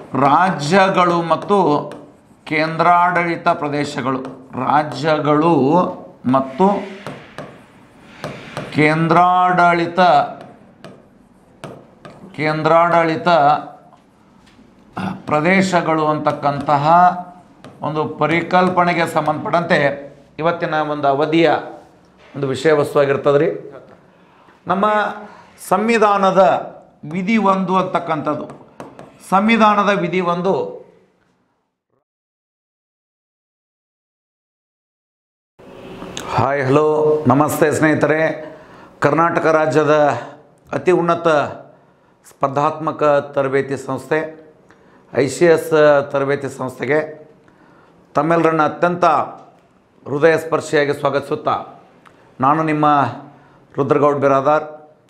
ರಾಜ್ಯಗಳು ಮತ್ತು ಕೇಂದ್ರಾಡಳಿತ ಪ್ರದೇಶಗಳು ರಾಜ್ಯಗಳು ಮತ್ತು ಕೇಂದ್ರಾಡಳಿತ ಕೇಂದ್ರಾಡಳಿತ ಪ್ರದೇಶಗಳು ಅಂತಕ್ಕಂತಹ ಒಂದು ಪರಿಕಲ್ಪನೆಗೆ ಸಂಬಂಧಪಟ್ಟಂತೆ ಇವತ್ತಿನ ಒಂದು ಅವಧಿಯ ಒಂದು ವಿಷಯ ವಸ್ತುವಾಗಿರ್ತದೆ ರೀ ನಮ್ಮ ಸಂವಿಧಾನದ ವಿಧಿ ಒಂದು ಅಂತಕ್ಕಂಥದ್ದು ಸಂವಿಧಾನದ ವಿಧಿ ಒಂದು ಹಾಯ್ ಹಲೋ ನಮಸ್ತೆ ಸ್ನೇಹಿತರೆ ಕರ್ನಾಟಕ ರಾಜ್ಯದ ಅತಿ ಉನ್ನತ ಸ್ಪರ್ಧಾತ್ಮಕ ತರಬೇತಿ ಸಂಸ್ಥೆ ಐ ಸಿ ಎಸ್ ತರಬೇತಿ ಸಂಸ್ಥೆಗೆ ತಮ್ಮೆಲ್ಲರನ್ನ ಅತ್ಯಂತ ಹೃದಯ ಸ್ಪರ್ಶಿಯಾಗಿ ಸ್ವಾಗತಿಸುತ್ತಾ ನಾನು ನಿಮ್ಮ ರುದ್ರಗೌಡ್ ಬಿರಾದಾರ್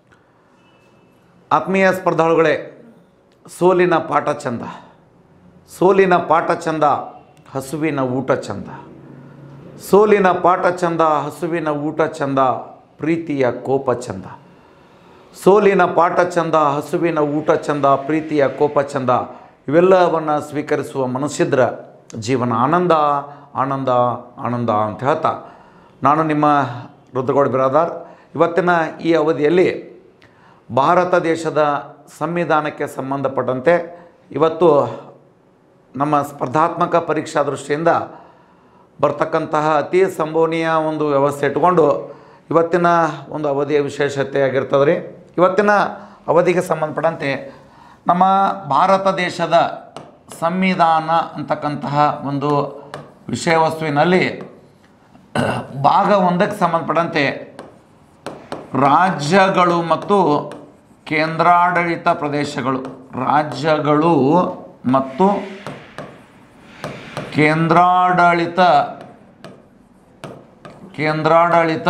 ಆತ್ಮೀಯ ಸ್ಪರ್ಧಾಳುಗಳೇ ಸೋಲಿನ ಪಾಠ ಚಂದ ಸೋಲಿನ ಪಾಠ ಚಂದ ಹಸುವಿನ ಊಟ ಚಂದ ಸೋಲಿನ ಪಾಠ ಚಂದ ಹಸುವಿನ ಊಟ ಚಂದ ಪ್ರೀತಿಯ ಕೋಪ ಚಂದ ಸೋಲಿನ ಪಾಠ ಚಂದ ಹಸುವಿನ ಊಟ ಚಂದ ಪ್ರೀತಿಯ ಕೋಪ ಚಂದ ಇವೆಲ್ಲವನ್ನು ಸ್ವೀಕರಿಸುವ ಮನಸ್ಸಿದ್ರ ಜೀವನ ಆನಂದ ಆನಂದ ಆನಂದ ಅಂತ ಹೇಳ್ತಾ ನಾನು ನಿಮ್ಮ ರುದ್ರಗೌಡ ಬಿರಾದಾರ್ ಇವತ್ತಿನ ಈ ಅವಧಿಯಲ್ಲಿ ಭಾರತ ದೇಶದ ಸಂವಿಧಾನಕ್ಕೆ ಸಂಬಂಧಪಟ್ಟಂತೆ ಇವತ್ತು ನಮ್ಮ ಸ್ಪರ್ಧಾತ್ಮಕ ಪರೀಕ್ಷಾ ದೃಷ್ಟಿಯಿಂದ ಬರ್ತಕ್ಕಂತಹ ಅತಿ ಸಂಭವನೀಯ ಒಂದು ವ್ಯವಸ್ಥೆ ಇಟ್ಕೊಂಡು ಇವತ್ತಿನ ಒಂದು ಅವಧಿಯ ವಿಶೇಷತೆ ಆಗಿರ್ತದೆ ರೀ ಇವತ್ತಿನ ಅವಧಿಗೆ ಸಂಬಂಧಪಟ್ಟಂತೆ ನಮ್ಮ ಭಾರತ ದೇಶದ ಸಂವಿಧಾನ ಅಂತಕ್ಕಂತಹ ಒಂದು ವಿಷಯ ವಸ್ತುವಿನಲ್ಲಿ ಭಾಗ ಒಂದಕ್ಕೆ ಸಂಬಂಧಪಟ್ಟಂತೆ ರಾಜ್ಯಗಳು ಮತ್ತು ಕೇಂದ್ರಾಡಳಿತ ಪ್ರದೇಶಗಳು ರಾಜ್ಯಗಳು ಮತ್ತು ಕೇಂದ್ರಾಡಳಿತ ಕೇಂದ್ರಾಡಳಿತ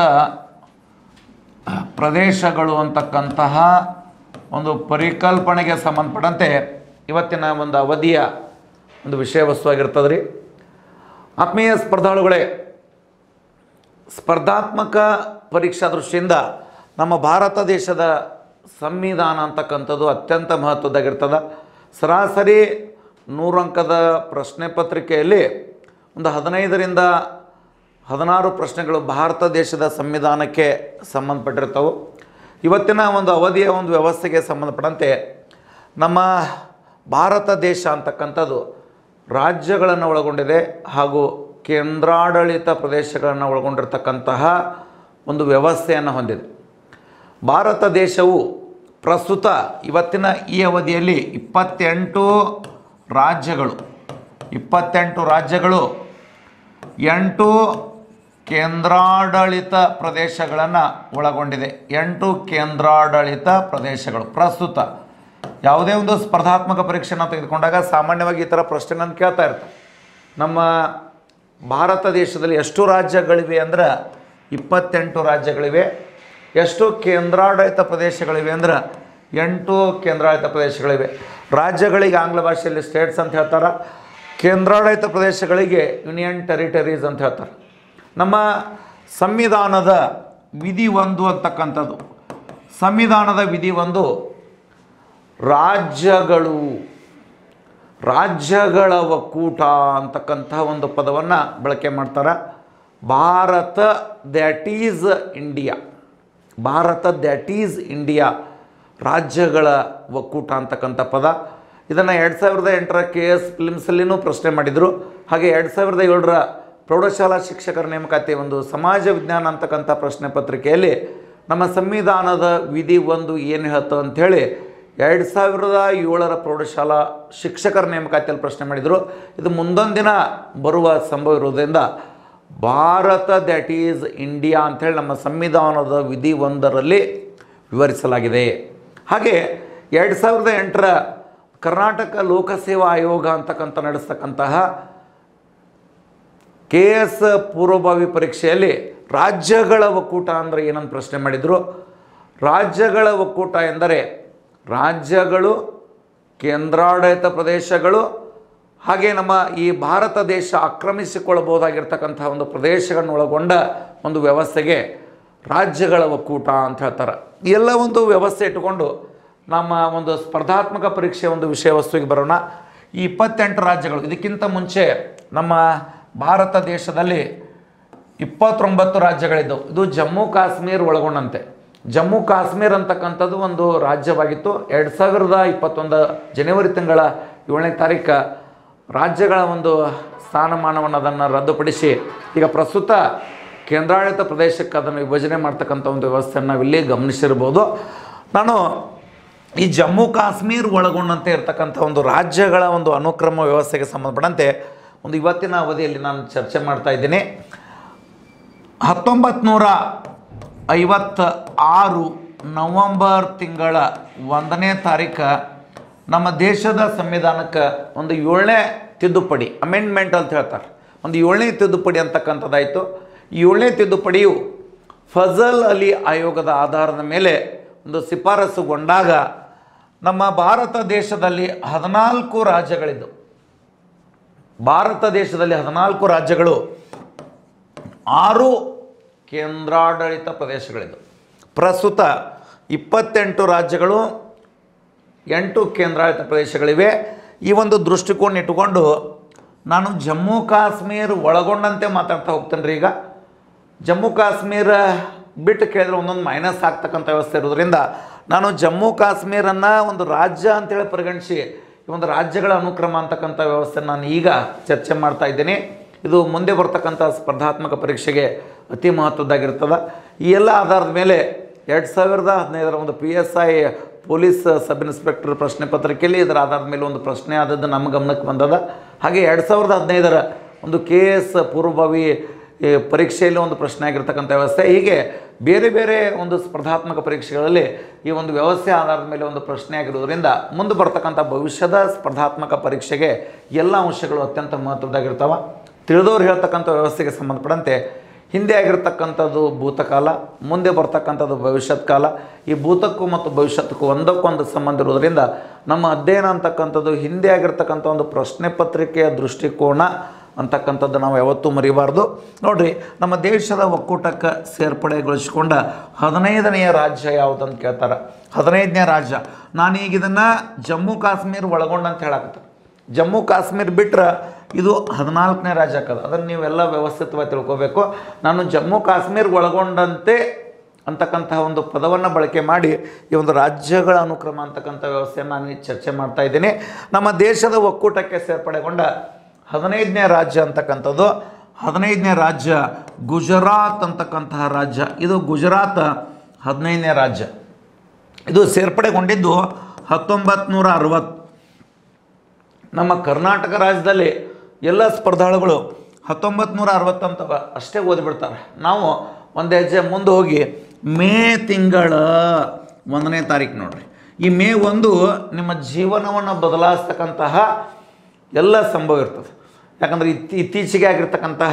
ಪ್ರದೇಶಗಳು ಅಂತಕ್ಕಂತಹ ಒಂದು ಪರಿಕಲ್ಪನೆಗೆ ಸಂಬಂಧಪಟ್ಟಂತೆ ಇವತ್ತಿನ ಒಂದು ಅವಧಿಯ ಒಂದು ವಿಷಯ ವಸ್ತುವಾಗಿರ್ತದೆ ರೀ ಆತ್ಮೀಯ ಸ್ಪರ್ಧಾಳುಗಳೇ ಸ್ಪರ್ಧಾತ್ಮಕ ಪರೀಕ್ಷಾ ದೃಷ್ಟಿಯಿಂದ ನಮ್ಮ ಭಾರತ ದೇಶದ ಸಂವಿಧಾನ ಅಂತಕ್ಕಂಥದ್ದು ಅತ್ಯಂತ ಮಹತ್ವದ್ದಾಗಿರ್ತದೆ ಸರಾಸರಿ ನೂರು ಅಂಕದ ಪ್ರಶ್ನೆ ಪತ್ರಿಕೆಯಲ್ಲಿ ಒಂದು ಹದಿನೈದರಿಂದ ಹದಿನಾರು ಪ್ರಶ್ನೆಗಳು ಭಾರತ ದೇಶದ ಸಂವಿಧಾನಕ್ಕೆ ಸಂಬಂಧಪಟ್ಟಿರ್ತವೆ ಇವತ್ತಿನ ಒಂದು ಅವಧಿಯ ಒಂದು ವ್ಯವಸ್ಥೆಗೆ ಸಂಬಂಧಪಟ್ಟಂತೆ ನಮ್ಮ ಭಾರತ ದೇಶ ಅಂತಕ್ಕಂಥದ್ದು ರಾಜ್ಯಗಳನ್ನು ಒಳಗೊಂಡಿದೆ ಹಾಗೂ ಕೇಂದ್ರಾಡಳಿತ ಪ್ರದೇಶಗಳನ್ನು ಒಳಗೊಂಡಿರ್ತಕ್ಕಂತಹ ಒಂದು ವ್ಯವಸ್ಥೆಯನ್ನು ಹೊಂದಿದೆ ಭಾರತ ದೇಶವು ಪ್ರಸ್ತುತ ಇವತ್ತಿನ ಈ ಅವಧಿಯಲ್ಲಿ ಇಪ್ಪತ್ತೆಂಟು ರಾಜ್ಯಗಳು ಇಪ್ಪತ್ತೆಂಟು ರಾಜ್ಯಗಳು ಎಂಟು ಕೇಂದ್ರಾಡಳಿತ ಪ್ರದೇಶಗಳನ್ನು ಒಳಗೊಂಡಿದೆ ಎಂಟು ಕೇಂದ್ರಾಡಳಿತ ಪ್ರದೇಶಗಳು ಪ್ರಸ್ತುತ ಯಾವುದೇ ಒಂದು ಸ್ಪರ್ಧಾತ್ಮಕ ಪರೀಕ್ಷೆನ ತೆಗೆದುಕೊಂಡಾಗ ಸಾಮಾನ್ಯವಾಗಿ ಈ ಥರ ಪ್ರಶ್ನೆಗಳನ್ನು ಕೇಳ್ತಾ ಇರ್ತಾರೆ ನಮ್ಮ ಭಾರತ ದೇಶದಲ್ಲಿ ಎಷ್ಟು ರಾಜ್ಯಗಳಿವೆ ಅಂದ್ರೆ ಇಪ್ಪತ್ತೆಂಟು ರಾಜ್ಯಗಳಿವೆ ಎಷ್ಟು ಕೇಂದ್ರಾಡಳಿತ ಪ್ರದೇಶಗಳಿವೆ ಅಂದ್ರೆ ಎಂಟು ಕೇಂದ್ರಾಡಳಿತ ಪ್ರದೇಶಗಳಿವೆ ರಾಜ್ಯಗಳಿಗೆ ಆಂಗ್ಲ ಭಾಷೆಯಲ್ಲಿ ಸ್ಟೇಟ್ಸ್ ಅಂತ ಹೇಳ್ತಾರೆ ಕೇಂದ್ರಾಡಳಿತ ಪ್ರದೇಶಗಳಿಗೆ ಯೂನಿಯನ್ ಟೆರಿಟರೀಸ್ ಅಂತ ಹೇಳ್ತಾರೆ ನಮ್ಮ ಸಂವಿಧಾನದ ವಿಧಿ ಒಂದು ಅಂತಕ್ಕಂಥದ್ದು ಸಂವಿಧಾನದ ವಿಧಿ ಒಂದು ರಾಜ್ಯಗಳು ರಾಜ್ಯಗಳ ಒಕ್ಕೂಟ ಅಂತಕ್ಕಂಥ ಒಂದು ಪದವನ್ನು ಬಳಕೆ ಮಾಡ್ತಾರೆ Bharat that is India Bharat that is India ರಾಜ್ಯಗಳ ಒಕ್ಕೂಟ ಅಂತಕ್ಕಂಥ ಪದ ಇದನ್ನು ಎರಡು ಸಾವಿರದ ಎಂಟರ ಕೆ ಎಸ್ ಫಿಲ್ಮ್ಸಲ್ಲಿನೂ ಪ್ರಶ್ನೆ ಮಾಡಿದರು ಹಾಗೆ ಎರಡು ಸಾವಿರದ ಏಳರ ಪ್ರೌಢಶಾಲಾ ಶಿಕ್ಷಕರ ನೇಮಕಾತಿ ಒಂದು ಸಮಾಜ ವಿಜ್ಞಾನ ಅಂತಕ್ಕಂಥ ಪ್ರಶ್ನೆ ಪತ್ರಿಕೆಯಲ್ಲಿ ನಮ್ಮ ಸಂವಿಧಾನದ ವಿಧಿ ಒಂದು ಏನು ಹೇಳ್ತು ಅಂಥೇಳಿ ಎರಡು ಸಾವಿರದ ಏಳರ ಪ್ರೌಢಶಾಲಾ ಶಿಕ್ಷಕರ ನೇಮಕಾತಿಯಲ್ಲಿ ಪ್ರಶ್ನೆ ಮಾಡಿದರು ಇದು ಮುಂದೊಂದು ದಿನ ಬರುವ ಸಂಭವ ಇರೋದ್ರಿಂದ ಭಾರತ ದ್ಯಾಟ್ ಈಸ್ ಇಂಡಿಯಾ ಅಂಥೇಳಿ ನಮ್ಮ ಸಂವಿಧಾನದ ವಿಧಿ ಒಂದರಲ್ಲಿ ವಿವರಿಸಲಾಗಿದೆ ಹಾಗೆ ಎರಡು ಸಾವಿರದ ಎಂಟರ ಕರ್ನಾಟಕ ಲೋಕಸೇವಾ ಆಯೋಗ ಅಂತಕ್ಕಂಥ ನಡೆಸ್ತಕ್ಕಂತಹ ಕೆ ಎಸ್ ಪೂರ್ವಭಾವಿ ಪರೀಕ್ಷೆಯಲ್ಲಿ ರಾಜ್ಯಗಳ ಒಕ್ಕೂಟ ಅಂದರೆ ಏನಂತ ಪ್ರಶ್ನೆ ಮಾಡಿದರು ರಾಜ್ಯಗಳ ಒಕ್ಕೂಟ ಎಂದರೆ ರಾಜ್ಯಗಳು ಕೇಂದ್ರಾಡಳಿತ ಪ್ರದೇಶಗಳು ಹಾಗೆ ನಮ್ಮ ಈ ಭಾರತ ದೇಶ ಆಕ್ರಮಿಸಿಕೊಳ್ಳಬಹುದಾಗಿರ್ತಕ್ಕಂಥ ಒಂದು ಪ್ರದೇಶಗಳನ್ನು ಒಳಗೊಂಡ ಒಂದು ವ್ಯವಸ್ಥೆಗೆ ರಾಜ್ಯಗಳ ಒಕ್ಕೂಟ ಅಂತ ಹೇಳ್ತಾರೆ ಈ ಎಲ್ಲ ಒಂದು ವ್ಯವಸ್ಥೆ ಇಟ್ಟುಕೊಂಡು ನಮ್ಮ ಒಂದು ಸ್ಪರ್ಧಾತ್ಮಕ ಪರೀಕ್ಷೆ ಒಂದು ವಿಷಯ ವಸ್ತುವಿಗೆ ಬರೋಣ ಈ ಇಪ್ಪತ್ತೆಂಟು ರಾಜ್ಯಗಳು ಇದಕ್ಕಿಂತ ಮುಂಚೆ ನಮ್ಮ ಭಾರತ ದೇಶದಲ್ಲಿ ಇಪ್ಪತ್ತೊಂಬತ್ತು ರಾಜ್ಯಗಳಿದ್ದವು ಇದು ಜಮ್ಮು ಕಾಶ್ಮೀರ ಒಳಗೊಂಡಂತೆ ಜಮ್ಮು ಕಾಶ್ಮೀರ ಅಂತಕ್ಕಂಥದ್ದು ಒಂದು ರಾಜ್ಯವಾಗಿತ್ತು ಎರಡು ಸಾವಿರದ ಇಪ್ಪತ್ತೊಂದು ಜನವರಿ ತಿಂಗಳ ಏಳನೇ ತಾರೀಕು ರಾಜ್ಯಗಳ ಒಂದು ಸ್ಥಾನಮಾನವನ್ನು ಅದನ್ನು ರದ್ದುಪಡಿಸಿ ಈಗ ಪ್ರಸ್ತುತ ಕೇಂದ್ರಾಡಳಿತ ಪ್ರದೇಶಕ್ಕೆ ಅದನ್ನು ವಿಭಜನೆ ಮಾಡ್ತಕ್ಕಂಥ ಒಂದು ವ್ಯವಸ್ಥೆಯನ್ನು ನಾವಿಲ್ಲಿ ಗಮನಿಸಿರ್ಬೋದು ನಾನು ಈ ಜಮ್ಮು ಕಾಶ್ಮೀರ ಒಳಗೊಂಡಂತೆ ಇರತಕ್ಕಂಥ ಒಂದು ರಾಜ್ಯಗಳ ಒಂದು ಅನುಕ್ರಮ ವ್ಯವಸ್ಥೆಗೆ ಸಂಬಂಧಪಟ್ಟಂತೆ ಒಂದು ಇವತ್ತಿನ ಅವಧಿಯಲ್ಲಿ ನಾನು ಚರ್ಚೆ ಮಾಡ್ತಾ ಇದ್ದೀನಿ ಹತ್ತೊಂಬತ್ತು ನೂರ ಐವತ್ತ ಆರು ನವಂಬರ್ ತಿಂಗಳ ಒಂದನೇ ತಾರೀಕು ನಮ್ಮ ದೇಶದ ಸಂವಿಧಾನಕ್ಕೆ ಒಂದು ಏಳನೇ ತಿದ್ದುಪಡಿ ಅಮೆಂಡ್ಮೆಂಟ್ ಅಂತ ಹೇಳ್ತಾರೆ ಒಂದು ಏಳನೇ ತಿದ್ದುಪಡಿ ಅಂತಕ್ಕಂಥದ್ದಾಯಿತು ಈ ಏಳನೇ ತಿದ್ದುಪಡಿಯು ಫಜಲ್ ಅಲಿ ಆಯೋಗದ ಆಧಾರದ ಮೇಲೆ ಒಂದು ಶಿಫಾರಸುಗೊಂಡಾಗ ನಮ್ಮ ಭಾರತ ದೇಶದಲ್ಲಿ ಹದಿನಾಲ್ಕು ರಾಜ್ಯಗಳಿದ್ದವು ಭಾರತ ದೇಶದಲ್ಲಿ ಹದಿನಾಲ್ಕು ರಾಜ್ಯಗಳು ಆರು ಕೇಂದ್ರಾಡಳಿತ ಪ್ರದೇಶಗಳಿದ್ದು ಪ್ರಸ್ತುತ ಇಪ್ಪತ್ತೆಂಟು ರಾಜ್ಯಗಳು ಎಂಟು ಕೇಂದ್ರಾಡಳಿತ ಪ್ರದೇಶಗಳಿವೆ ಈ ಒಂದು ದೃಷ್ಟಿಕೋನ ಇಟ್ಟುಕೊಂಡು ನಾನು ಜಮ್ಮು ಕಾಶ್ಮೀರ ಒಳಗೊಂಡಂತೆ ಮಾತಾಡ್ತಾ ಹೋಗ್ತೇನೆ ರೀ ಈಗ ಜಮ್ಮು ಕಾಶ್ಮೀರ ಬಿಟ್ಟು ಕೇಳಿದ್ರೆ ಒಂದೊಂದು ಮೈನಸ್ ಆಗ್ತಕ್ಕಂಥ ವ್ಯವಸ್ಥೆ ಇರೋದ್ರಿಂದ ನಾನು ಜಮ್ಮು ಕಾಶ್ಮೀರನ್ನು ಒಂದು ರಾಜ್ಯ ಅಂತೇಳಿ ಪರಿಗಣಿಸಿ ಈ ಒಂದು ರಾಜ್ಯಗಳ ಅನುಕ್ರಮ ಅಂತಕ್ಕಂಥ ವ್ಯವಸ್ಥೆ ನಾನು ಈಗ ಚರ್ಚೆ ಮಾಡ್ತಾ ಇದ್ದೀನಿ ಇದು ಮುಂದೆ ಬರ್ತಕ್ಕಂಥ ಸ್ಪರ್ಧಾತ್ಮಕ ಪರೀಕ್ಷೆಗೆ ಅತಿ ಮಹತ್ವದ್ದಾಗಿರ್ತದೆ ಈ ಎಲ್ಲ ಆಧಾರದ ಮೇಲೆ ಎರಡು ಸಾವಿರದ ಹದಿನೈದರ ಒಂದು P S I police sub inspector ಪ್ರಶ್ನೆ ಪತ್ರಿಕೆಯಲ್ಲಿ ಇದರ ಆಧಾರದ ಮೇಲೆ ಒಂದು ಪ್ರಶ್ನೆ ಆದದ್ದು ನಮ್ಮ ಗಮನಕ್ಕೆ ಬಂದದ ಹಾಗೆ ಎರಡು ಸಾವಿರದ ಹದಿನೈದರ ಒಂದು ಕೆ ಎಸ್ ಪೂರ್ವಭಾವಿ ಈ ಪರೀಕ್ಷೆಯಲ್ಲಿ ಒಂದು ಪ್ರಶ್ನೆ ಆಗಿರ್ತಕ್ಕಂಥ ವ್ಯವಸ್ಥೆ ಹೀಗೆ ಬೇರೆ ಬೇರೆ ಒಂದು ಸ್ಪರ್ಧಾತ್ಮಕ ಪರೀಕ್ಷೆಗಳಲ್ಲಿ ಈ ಒಂದು ವ್ಯವಸ್ಥೆ ಆಧಾರದ ಮೇಲೆ ಒಂದು ಪ್ರಶ್ನೆ ಆಗಿರೋದ್ರಿಂದ ಮುಂದೆ ಬರ್ತಕ್ಕಂಥ ಭವಿಷ್ಯದ ಸ್ಪರ್ಧಾತ್ಮಕ ಪರೀಕ್ಷೆಗೆ ಎಲ್ಲ ಅಂಶಗಳು ಅತ್ಯಂತ ಮಹತ್ವದ್ದಾಗಿರ್ತಾವೆ ತಿಳಿದವ್ರು ಹೇಳ್ತಕ್ಕಂಥ ವ್ಯವಸ್ಥೆಗೆ ಸಂಬಂಧಪಟ್ಟಂತೆ ಹಿಂದೆ ಆಗಿರ್ತಕ್ಕಂಥದ್ದು ಭೂತಕಾಲ ಮುಂದೆ ಬರ್ತಕ್ಕಂಥದ್ದು ಭವಿಷ್ಯತ್ ಕಾಲ ಈ ಭೂತಕ್ಕೂ ಮತ್ತು ಭವಿಷ್ಯತ್ತಕ್ಕೂ ಒಂದಕ್ಕೊಂದು ಸಂಬಂಧ ಇರೋದ್ರಿಂದ ನಮ್ಮ ಅಧ್ಯಯನ ಅಂತಕ್ಕಂಥದ್ದು ಹಿಂದೆ ಆಗಿರ್ತಕ್ಕಂಥ ಒಂದು ಪ್ರಶ್ನೆ ಪತ್ರಿಕೆಯ ದೃಷ್ಟಿಕೋನ ಅಂತಕ್ಕಂಥದ್ದು ನಾವು ಯಾವತ್ತೂ ಮರಿಬಾರ್ದು ನೋಡ್ರಿ ನಮ್ಮ ದೇಶದ ಒಕ್ಕೂಟಕ್ಕೆ ಸೇರ್ಪಡೆಗೊಳಿಸಿಕೊಂಡ ಹದಿನೈದನೆಯ ರಾಜ್ಯ ಯಾವುದಂತ ಕೇಳ್ತಾರೆ ಹದಿನೈದನೇ ರಾಜ್ಯ ನಾನೀಗ ಇದನ್ನು ಜಮ್ಮು ಕಾಶ್ಮೀರ ಒಳಗೊಂಡಂತ ಹೇಳಕತ್ತೆ ಜಮ್ಮು ಕಾಶ್ಮೀರ ಬಿಟ್ರೆ ಇದು ಹದಿನಾಲ್ಕನೇ ರಾಜ್ಯ ಆಗ್ತದೆ ಅದನ್ನು ನೀವೆಲ್ಲ ವ್ಯವಸ್ಥಿತವಾಗಿ ತಿಳ್ಕೊಬೇಕು ನಾನು ಜಮ್ಮು ಕಾಶ್ಮೀರ ಒಳಗೊಂಡಂತೆ ಅಂತಕ್ಕಂತಹ ಒಂದು ಪದವನ್ನು ಬಳಕೆ ಮಾಡಿ ಈ ಒಂದು ರಾಜ್ಯಗಳ ಅನುಕ್ರಮ ಅಂತಕ್ಕಂಥ ವ್ಯವಸ್ಥೆಯನ್ನು ನಾನು ಇಲ್ಲಿ ಚರ್ಚೆ ಮಾಡ್ತಾ ಇದ್ದೀನಿ ನಮ್ಮ ದೇಶದ ಒಕ್ಕೂಟಕ್ಕೆ ಸೇರ್ಪಡೆಗೊಂಡ ಹದಿನೈದನೇ ರಾಜ್ಯ ಅಂತಕ್ಕಂಥದ್ದು ಹದಿನೈದನೇ ರಾಜ್ಯ ಗುಜರಾತ್ ಅಂತಕ್ಕಂತಹ ರಾಜ್ಯ ಇದು ಗುಜರಾತ್ ಹದಿನೈದನೇ ರಾಜ್ಯ ಇದು ಸೇರ್ಪಡೆಗೊಂಡಿದ್ದು ಹತ್ತೊಂಬತ್ತು ನೂರ ಅರವತ್ತು ನಮ್ಮ ಕರ್ನಾಟಕ ರಾಜ್ಯದಲ್ಲಿ ಎಲ್ಲ ಸ್ಪರ್ಧಾಳುಗಳು ಹತ್ತೊಂಬತ್ತು ನೂರ ಅರವತ್ತಂತ ಅಷ್ಟೇ ಓದಿಬಿಡ್ತಾರೆ ನಾವು ಒಂದು ಹೆಜ್ಜೆ ಮುಂದೆ ಹೋಗಿ ಮೇ ತಿಂಗಳ ಒಂದನೇ ತಾರೀಕು ನೋಡ್ರಿ ಈ ಮೇ ಒಂದು ನಿಮ್ಮ ಜೀವನವನ್ನು ಬದಲಾಯಿಸ್ತಕ್ಕಂತಹ ಎಲ್ಲ ಸಂಭವ ಇರ್ತದೆ ಯಾಕಂದರೆ ಇತ್ತೀ ಇತ್ತೀಚೆಗೆ ಆಗಿರ್ತಕ್ಕಂತಹ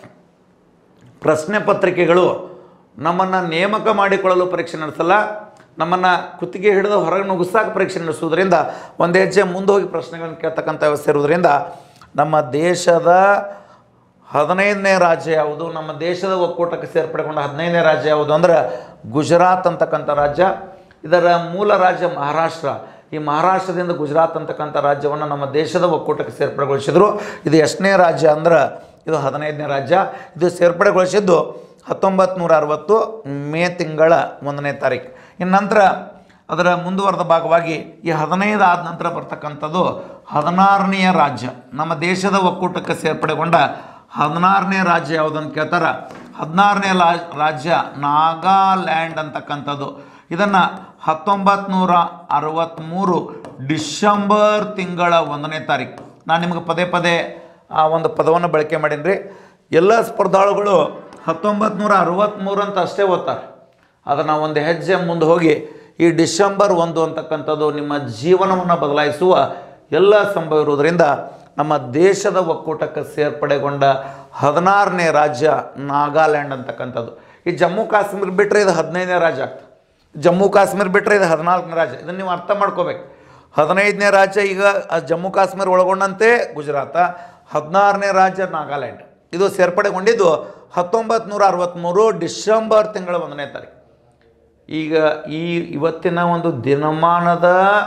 ಪ್ರಶ್ನೆ ಪತ್ರಿಕೆಗಳು ನಮ್ಮನ್ನು ನೇಮಕ ಮಾಡಿಕೊಳ್ಳಲು ಪರೀಕ್ಷೆ ನಡೆಸಲ್ಲ ನಮ್ಮನ್ನು ಕುತ್ತಿಗೆ ಹಿಡಿದು ಹೊರಗೆ ನುಗ್ಗಿಸಾಕ ಪರೀಕ್ಷೆ ನಡೆಸೋದ್ರಿಂದ ಒಂದು ಹೆಜ್ಜೆ ಮುಂದೆ ಹೋಗಿ ಪ್ರಶ್ನೆಗಳನ್ನು ಕೇಳ್ತಕ್ಕಂಥ ವ್ಯವಸ್ಥೆ ಇರೋದ್ರಿಂದ ನಮ್ಮ ದೇಶದ ಹದಿನೈದನೇ ರಾಜ್ಯ ಯಾವುದು ನಮ್ಮ ದೇಶದ ಒಕ್ಕೂಟಕ್ಕೆ ಸೇರ್ಪಡೆಗೊಂಡ ಹದಿನೈದನೇ ರಾಜ್ಯ ಯಾವುದು ಅಂದ್ರೆ ಗುಜರಾತ್ ಅಂತಕ್ಕಂಥ ರಾಜ್ಯ ಇದರ ಮೂಲ ರಾಜ್ಯ ಮಹಾರಾಷ್ಟ್ರ ಈ ಮಹಾರಾಷ್ಟ್ರದಿಂದ ಗುಜರಾತ್ ಅಂತಕ್ಕಂಥ ರಾಜ್ಯವನ್ನು ನಮ್ಮ ದೇಶದ ಒಕ್ಕೂಟಕ್ಕೆ ಸೇರ್ಪಡೆಗೊಳಿಸಿದರು ಇದು ಎಷ್ಟನೇ ರಾಜ್ಯ ಅಂದ್ರೆ ಇದು ಹದಿನೈದನೇ ರಾಜ್ಯ ಇದು ಸೇರ್ಪಡೆಗೊಳಿಸಿದ್ದು ಹತ್ತೊಂಬತ್ತು ನೂರ ಅರವತ್ತು ಮೇ ತಿಂಗಳ ಒಂದನೇ ತಾರೀಕು ಇನ್ನು ನಂತರ ಅದರ ಮುಂದುವರೆದ ಭಾಗವಾಗಿ ಈ ಹದಿನೈದು ಆದ ನಂತರ ಬರ್ತಕ್ಕಂಥದ್ದು ಹದಿನಾರನೆಯ ರಾಜ್ಯ ನಮ್ಮ ದೇಶದ ಒಕ್ಕೂಟಕ್ಕೆ ಸೇರ್ಪಡೆಗೊಂಡ ಹದಿನಾರನೇ ರಾಜ್ಯ ಯಾವುದಂತ ಕೇಳ್ತಾರೆ ಹದಿನಾರನೇ ರಾಜ್ಯ ನಾಗಾಲ್ಯಾಂಡ್ ಅಂತಕ್ಕಂಥದ್ದು ಇದನ್ನು ಹತ್ತೊಂಬತ್ತು ನೂರ ಅರವತ್ತ್ಮೂರು ಡಿಸೆಂಬರ್ ತಿಂಗಳ ಒಂದನೇ ತಾರೀಕು ನಾನು ನಿಮಗೆ ಪದೇ ಪದೇ ಆ ಒಂದು ಪದವನ್ನು ಬಳಕೆ ಮಾಡೀನಿ ರೀ ಎಲ್ಲ ಸ್ಪರ್ಧಾಳುಗಳು ಹತ್ತೊಂಬತ್ತು ನೂರ ಅರವತ್ತ್ಮೂರು ಅಂತ ಅಷ್ಟೇ ಓದ್ತಾರೆ ಆದರೆ ನಾವು ಒಂದು ಹೆಜ್ಜೆ ಮುಂದೆ ಹೋಗಿ ಈ ಡಿಸೆಂಬರ್ ಒಂದು ಅಂತಕ್ಕಂಥದ್ದು ನಿಮ್ಮ ಜೀವನವನ್ನು ಬದಲಾಯಿಸುವ ಎಲ್ಲ ಸಂಭವ ಇರುವುದರಿಂದ ನಮ್ಮ ದೇಶದ ಒಕ್ಕೂಟಕ್ಕೆ ಸೇರ್ಪಡೆಗೊಂಡ ಹದಿನಾರನೇ ರಾಜ್ಯ ನಾಗಾಲ್ಯಾಂಡ್ ಅಂತಕ್ಕಂಥದ್ದು ಈ ಜಮ್ಮು ಕಾಶ್ಮೀರ ಬಿಟ್ಟರೆ ಇದು ಹದಿನೈದನೇ ರಾಜ್ಯ ಆಗ್ತದೆ ಜಮ್ಮು ಕಾಶ್ಮೀರ ಬಿಟ್ಟರೆ ಇದು ಹದಿನಾಲ್ಕನೇ ರಾಜ್ಯ ಇದನ್ನು ನೀವು ಅರ್ಥ ಮಾಡ್ಕೋಬೇಕು ಹದಿನೈದನೇ ರಾಜ್ಯ ಈಗ ಆ ಜಮ್ಮು ಕಾಶ್ಮೀರ ಒಳಗೊಂಡಂತೆ ಗುಜರಾತ ಹದಿನಾರನೇ ರಾಜ್ಯ ನಾಗಾಲ್ಯಾಂಡ್ ಇದು ಸೇರ್ಪಡೆಗೊಂಡಿದ್ದು ಹತ್ತೊಂಬತ್ತು ನೂರ ಅರವತ್ತ್ಮೂರು ಡಿಸೆಂಬರ್ ತಿಂಗಳ ಒಂದನೇ ತಾರೀಕು ಈಗ ಈ ಇವತ್ತಿನ ಒಂದು ದಿನಮಾನದ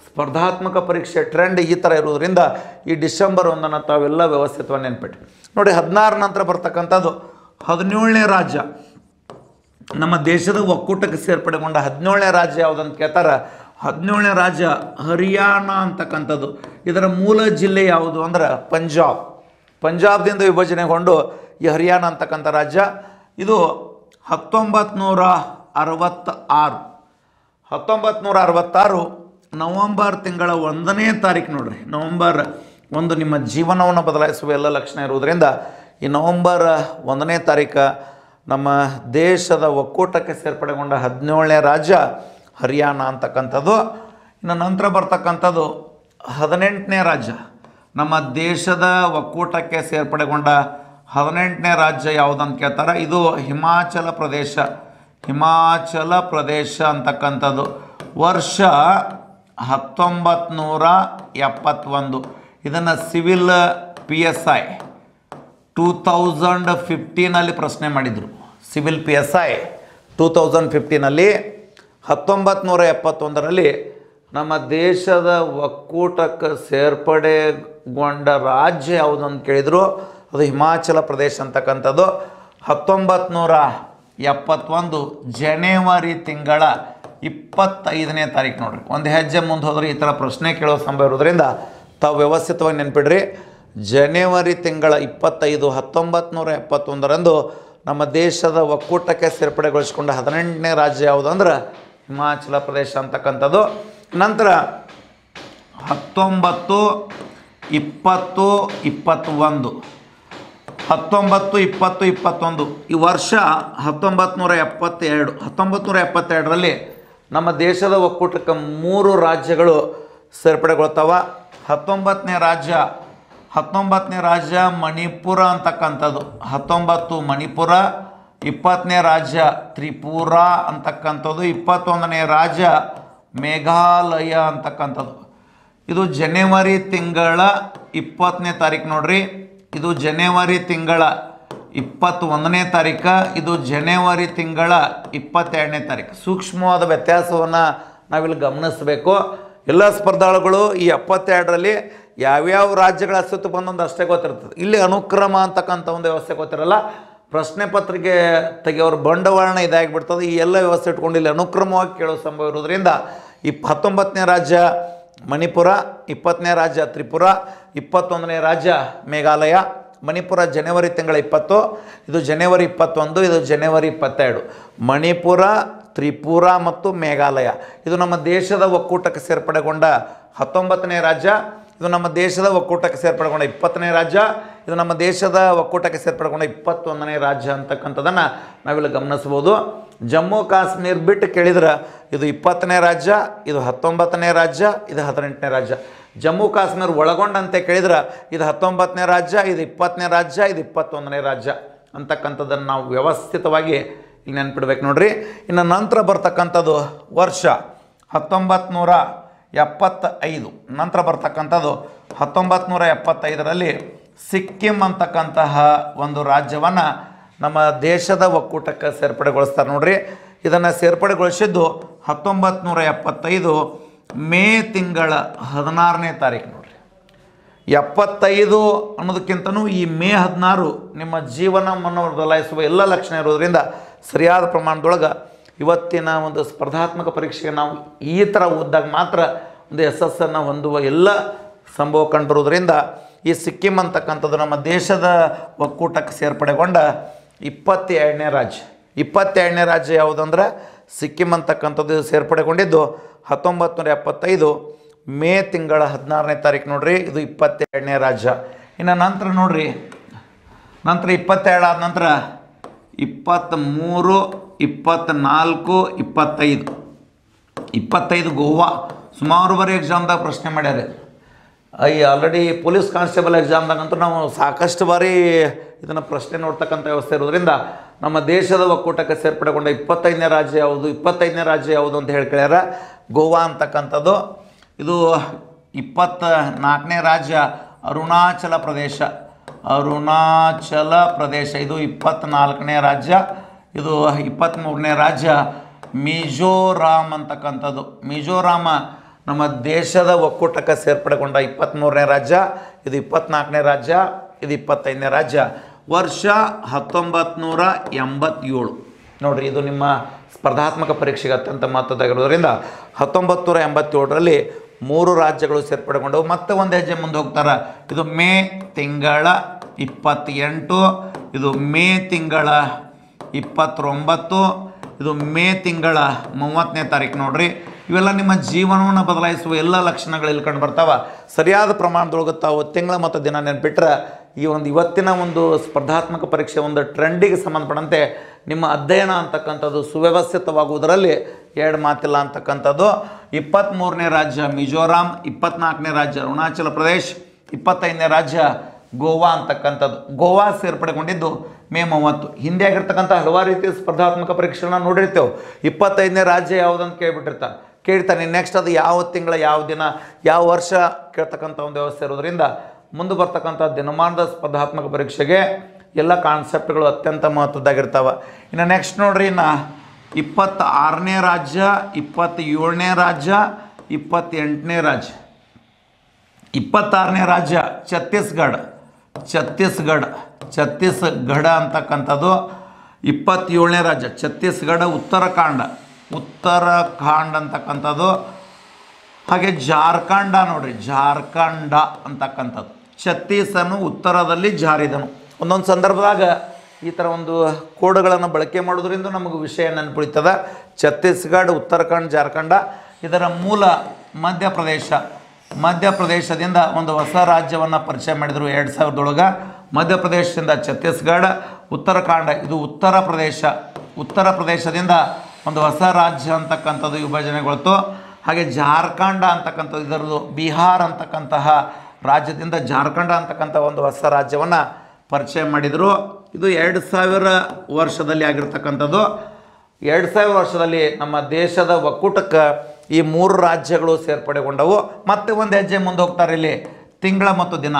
ಸ್ಪರ್ಧಾತ್ಮಕ ಪರೀಕ್ಷೆ ಟ್ರೆಂಡ್ ಈ ಥರ ಇರೋದ್ರಿಂದ ಈ ಡಿಸೆಂಬರ್ ಒಂದನ್ನು ತಾವೆಲ್ಲ ವ್ಯವಸ್ಥಿತವಾಗಿ ನೆನ್ಪಿಟ್ಟು ನೋಡಿ ಹದಿನಾರು ನಂತರ ಬರ್ತಕ್ಕಂಥದ್ದು ಹದಿನೇಳನೇ ರಾಜ್ಯ ನಮ್ಮ ದೇಶದ ಒಕ್ಕೂಟಕ್ಕೆ ಸೇರ್ಪಡೆಗೊಂಡ ಹದಿನೇಳನೇ ರಾಜ್ಯ ಯಾವುದಂತ ಕೇಳ್ತಾರೆ ಹದಿನೇಳನೇ ರಾಜ್ಯ ಹರಿಯಾಣ ಅಂತಕ್ಕಂಥದ್ದು ಇದರ ಮೂಲ ಜಿಲ್ಲೆ ಯಾವುದು ಅಂದ್ರೆ ಪಂಜಾಬ್ ಪಂಜಾಬ್ದಿಂದ ವಿಭಜನೆಗೊಂಡು ಈ ಹರಿಯಾಣ ಅಂತಕ್ಕಂಥ ರಾಜ್ಯ ಇದು ಹತ್ತೊಂಬತ್ತು ನೂರ ಅರವತ್ತ ಆರು ಹತ್ತೊಂಬತ್ತು ನೂರ ಅರವತ್ತಾರು ನವಂಬರ್ ತಿಂಗಳ ಒಂದನೇ ತಾರೀಕು ನೋಡ್ರಿ ನವಂಬರ್ ಒಂದು ನಿಮ್ಮ ಜೀವನವನ್ನು ಬದಲಾಯಿಸುವ ಎಲ್ಲ ಲಕ್ಷಣ ಇರುವುದರಿಂದ ಈ ನವಂಬರ್ ಒಂದನೇ ತಾರೀಕು ನಮ್ಮ ದೇಶದ ಒಕ್ಕೂಟಕ್ಕೆ ಸೇರ್ಪಡೆಗೊಂಡ ಹದಿನೇಳನೇ ರಾಜ್ಯ ಹರಿಯಾಣ ಅಂತಕ್ಕಂಥದ್ದು ಇನ್ನು ನಂತರ ಬರ್ತಕ್ಕಂಥದ್ದು ಹದಿನೆಂಟನೇ ರಾಜ್ಯ ನಮ್ಮ ದೇಶದ ಒಕ್ಕೂಟಕ್ಕೆ ಸೇರ್ಪಡೆಗೊಂಡ ಹದಿನೆಂಟನೇ ರಾಜ್ಯ ಯಾವುದಂತ ಕೇಳ್ತಾರೆ ಇದು ಹಿಮಾಚಲ ಪ್ರದೇಶ ಹಿಮಾಚಲ ಪ್ರದೇಶ ಅಂತಕ್ಕಂಥದ್ದು ವರ್ಷ ಹತ್ತೊಂಬತ್ತು ನೂರ ಎಪ್ಪತ್ತೊಂದು ಇದನ್ನು civil P S I two thousand ಫಿಫ್ಟೀನಲ್ಲಿ ಪ್ರಶ್ನೆ ಮಾಡಿದರು civil P S I two thousand ಫಿಫ್ಟೀನಲ್ಲಿ ಹತ್ತೊಂಬತ್ತು ನೂರ ಎಪ್ಪತ್ತೊಂದರಲ್ಲಿ ನಮ್ಮ ದೇಶದ ಒಕ್ಕೂಟಕ್ಕೆ ಸೇರ್ಪಡೆಗೊಂಡ ರಾಜ್ಯ ಯಾವುದು ಅಂತ ಕೇಳಿದರು ಅದು ಹಿಮಾಚಲ ಪ್ರದೇಶ ಅಂತಕ್ಕಂಥದ್ದು ಹತ್ತೊಂಬತ್ತು ನೂರ ಎಪ್ಪತ್ತೊಂದು ಜನವರಿ ತಿಂಗಳ ಇಪ್ಪತ್ತೈದನೇ ತಾರೀಕು ನೋಡ್ರಿ ಒಂದು ಹೆಜ್ಜೆ ಮುಂದೆ ಹೋದ್ರೆ ಈ ಥರ ಪ್ರಶ್ನೆ ಕೇಳೋ ಸಂಭವ ಇರೋದ್ರಿಂದ ತಾವು ವ್ಯವಸ್ಥಿತವಾಗಿ ನೆನ್ಪಿಡ್ರಿ ಜನವರಿ ತಿಂಗಳ ಇಪ್ಪತ್ತೈದು ಹತ್ತೊಂಬತ್ತು ನೂರ ಎಪ್ಪತ್ತೊಂದರಂದು ನಮ್ಮ ದೇಶದ ಒಕ್ಕೂಟಕ್ಕೆ ಸೇರ್ಪಡೆಗೊಳಿಸಿಕೊಂಡ ಹದಿನೆಂಟನೇ ರಾಜ್ಯ ಯಾವುದು ಅಂದ್ರೆ ಹಿಮಾಚಲ ಪ್ರದೇಶ ಅಂತಕ್ಕಂಥದ್ದು ನಂತರ ಹತ್ತೊಂಬತ್ತು ಇಪ್ಪತ್ತು ಇಪ್ಪತ್ತೊಂದು ಹತ್ತೊಂಬತ್ತು ಇಪ್ಪತ್ತು ಇಪ್ಪತ್ತೊಂದು ಈ ವರ್ಷ ಹತ್ತೊಂಬತ್ತು ನೂರ ಎಪ್ಪತ್ತೆರಡು ಹತ್ತೊಂಬತ್ತು ನೂರ ಎಪ್ಪತ್ತೆರಡರಲ್ಲಿ ನಮ್ಮ ದೇಶದ ಒಕ್ಕೂಟಕ್ಕೆ ಮೂರು ರಾಜ್ಯಗಳು ಸೇರ್ಪಡೆಗೊಳ್ತಾವ ಹತ್ತೊಂಬತ್ತನೇ ರಾಜ್ಯ ಹತ್ತೊಂಬತ್ತನೇ ರಾಜ್ಯ ಮಣಿಪುರ ಅಂತಕ್ಕಂಥದ್ದು ಹತ್ತೊಂಬತ್ತು ಮಣಿಪುರ ಇಪ್ಪತ್ತನೇ ರಾಜ್ಯ ತ್ರಿಪುರ ಅಂತಕ್ಕಂಥದ್ದು ಇಪ್ಪತ್ತೊಂದನೇ ರಾಜ್ಯ ಮೇಘಾಲಯ ಅಂತಕ್ಕಂಥದ್ದು ಇದು ಜನವರಿ ತಿಂಗಳ ಇಪ್ಪತ್ತನೇ ತಾರೀಕು ನೋಡ್ರಿ ಇದು ಜನವರಿ ತಿಂಗಳ ಇಪ್ಪತ್ತೊಂದನೇ ತಾರೀಕು ಇದು ಜನವರಿ ತಿಂಗಳ ಇಪ್ಪತ್ತೆರಡನೇ ತಾರೀಕು ಸೂಕ್ಷ್ಮವಾದ ವ್ಯತ್ಯಾಸವನ್ನು ನಾವಿಲ್ಲಿ ಗಮನಿಸಬೇಕು ಎಲ್ಲ ಸ್ಪರ್ಧಾಳುಗಳು ಈ ಎಪ್ಪತ್ತೆರಡರಲ್ಲಿ ಯಾವ್ಯಾವ ರಾಜ್ಯಗಳ ಅಸ್ತಿತ್ವ ಬಂದೊಂದು ಅಷ್ಟೇ ಗೊತ್ತಿರ್ತದೆ ಇಲ್ಲಿ ಅನುಕ್ರಮ ಅಂತಕ್ಕಂಥ ಒಂದು ವ್ಯವಸ್ಥೆ ಗೊತ್ತಿರಲ್ಲ ಪ್ರಶ್ನೆ ಪತ್ರಿಕೆ ತೆಗೆಯೋರು ಬಂಡವಾಳನ ಇದಾಗಿಬಿಡ್ತದೆ ಈ ಎಲ್ಲ ವ್ಯವಸ್ಥೆ ಇಟ್ಕೊಂಡು ಇಲ್ಲಿ ಅನುಕ್ರಮವಾಗಿ ಕೇಳೋ ಸಂಭವ ಇರೋದ್ರಿಂದ ಇಪ್ ಹತ್ತೊಂಬತ್ತನೇ ರಾಜ್ಯ ಮಣಿಪುರ ಇಪ್ಪತ್ತನೇ ರಾಜ್ಯ ತ್ರಿಪುರ ಇಪ್ಪತ್ತೊಂದನೇ ರಾಜ್ಯ ಮೇಘಾಲಯ ಮಣಿಪುರ ಜನವರಿ ತಿಂಗಳ ಇಪ್ಪತ್ತು ಇದು ಜನವರಿ ಇಪ್ಪತ್ತೊಂದು ಇದು ಜನವರಿ ಇಪ್ಪತ್ತೆರಡು ಮಣಿಪುರ ತ್ರಿಪುರ ಮತ್ತು ಮೇಘಾಲಯ ಇದು ನಮ್ಮ ದೇಶದ ಒಕ್ಕೂಟಕ್ಕೆ ಸೇರ್ಪಡೆಗೊಂಡ ಹತ್ತೊಂಬತ್ತನೇ ರಾಜ್ಯ ಇದು ನಮ್ಮ ದೇಶದ ಒಕ್ಕೂಟಕ್ಕೆ ಸೇರ್ಪಡೆಗೊಂಡ ಇಪ್ಪತ್ತನೇ ರಾಜ್ಯ ಇದು ನಮ್ಮ ದೇಶದ ಒಕ್ಕೂಟಕ್ಕೆ ಸೇರ್ಪಡೆಗೊಂಡ ಇಪ್ಪತ್ತೊಂದನೇ ರಾಜ್ಯ ಅಂತಕ್ಕಂಥದ್ದನ್ನು ನಾವಿಲ್ಲಿ ಗಮನಿಸ್ಬೋದು ಜಮ್ಮು ಕಾಶ್ಮೀರ್ ಬಿಟ್ಟು ಕೇಳಿದ್ರೆ ಇದು ಇಪ್ಪತ್ತನೇ ರಾಜ್ಯ ಇದು ಹತ್ತೊಂಬತ್ತನೇ ರಾಜ್ಯ ಇದು ಹದಿನೆಂಟನೇ ರಾಜ್ಯ ಜಮ್ಮು ಕಾಶ್ಮೀರ ಒಳಗೊಂಡಂತೆ ಕೇಳಿದ್ರೆ ಇದು ಹತ್ತೊಂಬತ್ತನೇ ರಾಜ್ಯ ಇದು ಇಪ್ಪತ್ತನೇ ರಾಜ್ಯ ಇದು ಇಪ್ಪತ್ತೊಂದನೇ ರಾಜ್ಯ ಅಂತಕ್ಕಂಥದ್ದನ್ನು ನಾವು ವ್ಯವಸ್ಥಿತವಾಗಿ ಇಲ್ಲಿ ನೆನ್ಪಿಡ್ಬೇಕು ನೋಡ್ರಿ ಇನ್ನು ನಂತರ ಬರ್ತಕ್ಕಂಥದ್ದು ವರ್ಷ ಹತ್ತೊಂಬತ್ತು ನೂರ ಎಪ್ಪತ್ತೈದು ನಂತರ ಬರ್ತಕ್ಕಂಥದ್ದು ಹತ್ತೊಂಬತ್ತು ನೂರ ಎಪ್ಪತ್ತೈದರಲ್ಲಿ ಸಿಕ್ಕಿಂ ಅಂತಕ್ಕಂತಹ ಒಂದು ರಾಜ್ಯವನ್ನು ನಮ್ಮ ದೇಶದ ಒಕ್ಕೂಟಕ್ಕೆ ಸೇರ್ಪಡೆಗೊಳಿಸ್ತಾರೆ ನೋಡ್ರಿ ಇದನ್ನು ಸೇರ್ಪಡೆಗೊಳಿಸಿದ್ದು ಹತ್ತೊಂಬತ್ತು ನೂರ ಎಪ್ಪತ್ತೈದು ಮೇ ತಿಂಗಳ ಹದಿನಾರನೇ ತಾರೀಕು ನೋಡ್ರಿ ಎಪ್ಪತ್ತೈದು ಅನ್ನೋದಕ್ಕಿಂತನೂ ಈ ಮೇ ಹದಿನಾರು ನಿಮ್ಮ ಜೀವನವನ್ನು ಬದಲಾಯಿಸುವ ಎಲ್ಲ ಲಕ್ಷಣ ಇರೋದ್ರಿಂದ ಸರಿಯಾದ ಪ್ರಮಾಣದೊಳಗೆ ಇವತ್ತಿನ ಒಂದು ಸ್ಪರ್ಧಾತ್ಮಕ ಪರೀಕ್ಷೆಗೆ ನಾವು ಈ ಥರ ಓದಿದಾಗ ಮಾತ್ರ ಒಂದು ಯಶಸ್ಸನ್ನು ಹೊಂದುವ ಎಲ್ಲ ಸಂಭವ ಕಂಡಿರೋದ್ರಿಂದ ಈ ಸಿಕ್ಕಿಂ ಅಂತಕ್ಕಂಥದ್ದು ನಮ್ಮ ದೇಶದ ಒಕ್ಕೂಟಕ್ಕೆ ಸೇರ್ಪಡೆಗೊಂಡ ಇಪ್ಪತ್ತೆರಡನೇ ರಾಜ್ಯ ಇಪ್ಪತ್ತೆರಡನೇ ರಾಜ್ಯ ಯಾವುದಂದ್ರೆ ಸಿಕ್ಕಿಂ ಅಂತಕ್ಕಂಥದ್ದು ಇದು ಸೇರ್ಪಡೆಗೊಂಡಿದ್ದು ಹತ್ತೊಂಬತ್ತು ನೂರ ಎಪ್ಪತ್ತೈದು ಮೇ ತಿಂಗಳ ಹದಿನಾರನೇ ತಾರೀಕು ನೋಡ್ರಿ ಇದು ಇಪ್ಪತ್ತೆರಡನೇ ರಾಜ್ಯ ಇನ್ನು ನಂತರ ನೋಡ್ರಿ ನಂತರ ಇಪ್ಪತ್ತೆರಡು ಆದ ನಂತರ ಇಪ್ಪತ್ತ್ಮೂರು ಇಪ್ಪತ್ತ್ನಾಲ್ಕು ಇಪ್ಪತ್ತೈದು ಇಪ್ಪತ್ತೈದು ಗೋವಾ ಸುಮಾರು ಬಾರಿ ಎಕ್ಸಾಮ್ದಾಗ ಪ್ರಶ್ನೆ ಮಾಡ್ಯಾರ ಈ ಆಲ್ರೆಡಿ ಪೊಲೀಸ್ ಕಾನ್ಸ್ಟೇಬಲ್ ಎಕ್ಸಾಮ್ದಾಗಂತೂ ನಾವು ಸಾಕಷ್ಟು ಬಾರಿ ಇದನ್ನು ಪ್ರಶ್ನೆ ನೋಡ್ತಕ್ಕಂಥ ವ್ಯವಸ್ಥೆ ಇರೋದ್ರಿಂದ ನಮ್ಮ ದೇಶದ ಒಕ್ಕೂಟಕ್ಕೆ ಸೇರ್ಪಡೆಗೊಂಡ ಇಪ್ಪತ್ತೈದನೇ ರಾಜ್ಯ ಯಾವುದು ಇಪ್ಪತ್ತೈದನೇ ರಾಜ್ಯ ಯಾವುದು ಅಂತ ಹೇಳಿ ಕೇಳ್ಯಾರ ಗೋವಾ ಅಂತಕ್ಕಂಥದ್ದು ಇದು ಇಪ್ಪತ್ತ ನಾಲ್ಕನೇ ರಾಜ್ಯ ಅರುಣಾಚಲ ಪ್ರದೇಶ ಅರುಣಾಚಲ ಪ್ರದೇಶ ಇದು ಇಪ್ಪತ್ತ್ನಾಲ್ಕನೇ ರಾಜ್ಯ ಇದು ಇಪ್ಪತ್ತ್ಮೂರನೇ ರಾಜ್ಯ ಮಿಜೋರಾಮ್ ಅಂತಕ್ಕಂಥದ್ದು ಮಿಜೋರಾಮ ನಮ್ಮ ದೇಶದ ಒಕ್ಕೂಟಕ್ಕೆ ಸೇರ್ಪಡೆಗೊಂಡ ಇಪ್ಪತ್ತ್ಮೂರನೇ ರಾಜ್ಯ ಇದು ಇಪ್ಪತ್ನಾಲ್ಕನೇ ರಾಜ್ಯ ಇದು ಇಪ್ಪತ್ತೈದನೇ ರಾಜ್ಯ ವರ್ಷ ಹತ್ತೊಂಬತ್ತು ನೂರ ಎಂಬತ್ತೇಳು ನೋಡಿರಿ ಇದು ನಿಮ್ಮ ಸ್ಪರ್ಧಾತ್ಮಕ ಪರೀಕ್ಷೆಗೆ ಅತ್ಯಂತ ಮಹತ್ವದಾಗಿರೋದ್ರಿಂದ ಹತ್ತೊಂಬತ್ತು ನೂರ ಎಂಬತ್ತೇಳರಲ್ಲಿ ಮೂರು ರಾಜ್ಯಗಳು ಸೇರ್ಪಡೆಗೊಂಡವು ಮತ್ತೆ ಒಂದು ಹೆಜ್ಜೆ ಮುಂದೆ ಹೋಗ್ತಾರೆ ಇದು ಮೇ ತಿಂಗಳ ಇಪ್ಪತ್ತೆಂಟು ಇದು ಮೇ ತಿಂಗಳ ಇಪ್ಪತ್ತೊಂಬತ್ತು ಇದು ಮೇ ತಿಂಗಳ ಮೂವತ್ತನೇ ತಾರೀಕು ನೋಡ್ರಿ ಇವೆಲ್ಲ ನಿಮ್ಮ ಜೀವನವನ್ನು ಬದಲಾಯಿಸುವ ಎಲ್ಲ ಲಕ್ಷಣಗಳು ಇಲ್ಲಿ ಕಂಡು ಬರ್ತಾವ ಸರಿಯಾದ ಪ್ರಮಾಣದೊಳಗೆ ತಾವು ತಿಂಗಳ ಮತ್ತು ದಿನ ನೆನ್ಪಿಟ್ರೆ ಈ ಒಂದು ಇವತ್ತಿನ ಒಂದು ಸ್ಪರ್ಧಾತ್ಮಕ ಪರೀಕ್ಷೆ ಒಂದು ಟ್ರೆಂಡಿಗೆ ಸಂಬಂಧಪಟ್ಟಂತೆ ನಿಮ್ಮ ಅಧ್ಯಯನ ಅಂತಕ್ಕಂಥದ್ದು ಸುವ್ಯವಸ್ಥಿತವಾಗುವುದರಲ್ಲಿ ಎರಡು ಮಾತಿಲ್ಲ ಅಂತಕ್ಕಂಥದ್ದು ಇಪ್ಪತ್ತ್ಮೂರನೇ ರಾಜ್ಯ ಮಿಜೋರಾಂ ಇಪ್ಪತ್ನಾಲ್ಕನೇ ರಾಜ್ಯ ಅರುಣಾಚಲ ಪ್ರದೇಶ್ ಇಪ್ಪತ್ತೈದನೇ ರಾಜ್ಯ ಗೋವಾ ಅಂತಕ್ಕಂಥದ್ದು ಗೋವಾ ಸೇರ್ಪಡೆಗೊಂಡಿದ್ದು ಮೇ ಮೂವತ್ತು ಹಿಂದೆ ಆಗಿರ್ತಕ್ಕಂಥ ಹಲವಾರು ರೀತಿಯ ಸ್ಪರ್ಧಾತ್ಮಕ ಪರೀಕ್ಷೆಗಳನ್ನ ನೋಡಿರ್ತೇವೆ ಇಪ್ಪತ್ತೈದನೇ ರಾಜ್ಯ ಯಾವುದಂತ ಕೇಳ್ಬಿಟ್ಟಿರ್ತಾರೆ ಕೇಳ್ತಾನೆ ನೆಕ್ಸ್ಟ್ ಅದು ಯಾವ ತಿಂಗಳ ಯಾವ ದಿನ ಯಾವ ವರ್ಷ ಕೇಳ್ತಕ್ಕಂಥ ಒಂದು ವ್ಯವಸ್ಥೆ ಇರೋದ್ರಿಂದ ಮುಂದೆ ಬರ್ತಕ್ಕಂಥ ದಿನಮಾನದ ಸ್ಪರ್ಧಾತ್ಮಕ ಪರೀಕ್ಷೆಗೆ ಎಲ್ಲ ಕಾನ್ಸೆಪ್ಟ್ಗಳು ಅತ್ಯಂತ ಮಹತ್ವದ್ದಾಗಿರ್ತಾವೆ ಇನ್ನು ನೆಕ್ಸ್ಟ್ ನೋಡ್ರಿ ಇನ್ನು ಇಪ್ಪತ್ತಾರನೇ ರಾಜ್ಯ ಇಪ್ಪತ್ತೇಳನೇ ರಾಜ್ಯ ಇಪ್ಪತ್ತೆಂಟನೇ ರಾಜ್ಯ ಇಪ್ಪತ್ತಾರನೇ ರಾಜ್ಯ ಛತ್ತೀಸ್ಗಢ ಛತ್ತೀಸ್ಗಢ ಛತ್ತೀಸ್ಗಢ ಅಂತಕ್ಕಂಥದ್ದು ಇಪ್ಪತ್ತೇಳನೇ ರಾಜ್ಯ ಛತ್ತೀಸ್ಗಢ ಉತ್ತರಾಖಂಡ ಉತ್ತರಾಖಂಡ್ ಅಂತಕ್ಕಂಥದ್ದು ಹಾಗೆ ಜಾರ್ಖಂಡ ನೋಡ್ರಿ ಜಾರ್ಖಂಡ ಅಂತಕ್ಕಂಥದ್ದು ಛತ್ತೀಸನು ಉತ್ತರದಲ್ಲಿ ಜಾರಿದನು ಒಂದೊಂದು ಸಂದರ್ಭದಾಗ ಈ ಥರ ಒಂದು ಕೋಡ್ಗಳನ್ನು ಬಳಕೆ ಮಾಡೋದ್ರಿಂದ ನಮಗೆ ವಿಷಯ ನೆನಪುಳಿತದ ಛತ್ತೀಸ್ಗಢ ಉತ್ತರಾಖಂಡ್ ಜಾರ್ಖಂಡ ಇದರ ಮೂಲ ಮಧ್ಯಪ್ರದೇಶ ಮಧ್ಯಪ್ರದೇಶದಿಂದ ಒಂದು ಹೊಸ ರಾಜ್ಯವನ್ನು ಪರಿಚಯ ಮಾಡಿದರು ಎರಡು ಸಾವಿರದೊಳಗೆ ಮಧ್ಯಪ್ರದೇಶದಿಂದ ಛತ್ತೀಸ್ಗಢ ಉತ್ತರಾಖಂಡ ಇದು ಉತ್ತರ ಪ್ರದೇಶ ಉತ್ತರ ಪ್ರದೇಶದಿಂದ ಒಂದು ಹೊಸ ರಾಜ್ಯ ಅಂತಕ್ಕಂಥದ್ದು ವಿಭಜನೆಗೊಳ್ತು ಹಾಗೆ ಜಾರ್ಖಂಡ ಅಂತಕ್ಕಂಥದ್ದು ಇದರದು ಬಿಹಾರ್ ಅಂತಕ್ಕಂತಹ ರಾಜ್ಯದಿಂದ ಜಾರ್ಖಂಡ ಅಂತಕ್ಕಂಥ ಒಂದು ಹೊಸ ರಾಜ್ಯವನ್ನು ಪರಿಚಯ ಮಾಡಿದರು ಇದು ಎರಡು ಸಾವಿರ ವರ್ಷದಲ್ಲಿ ಆಗಿರ್ತಕ್ಕಂಥದ್ದು ಎರಡು ಸಾವಿರ ವರ್ಷದಲ್ಲಿ ನಮ್ಮ ದೇಶದ ಒಕ್ಕೂಟಕ್ಕೆ ಈ ಮೂರು ರಾಜ್ಯಗಳು ಸೇರ್ಪಡೆಗೊಂಡವು ಮತ್ತೆ ಒಂದು ಹೆಜ್ಜೆ ಮುಂದೆ ಹೋಗ್ತಾರೆ ಇಲ್ಲಿ ತಿಂಗಳ ಮತ್ತು ದಿನ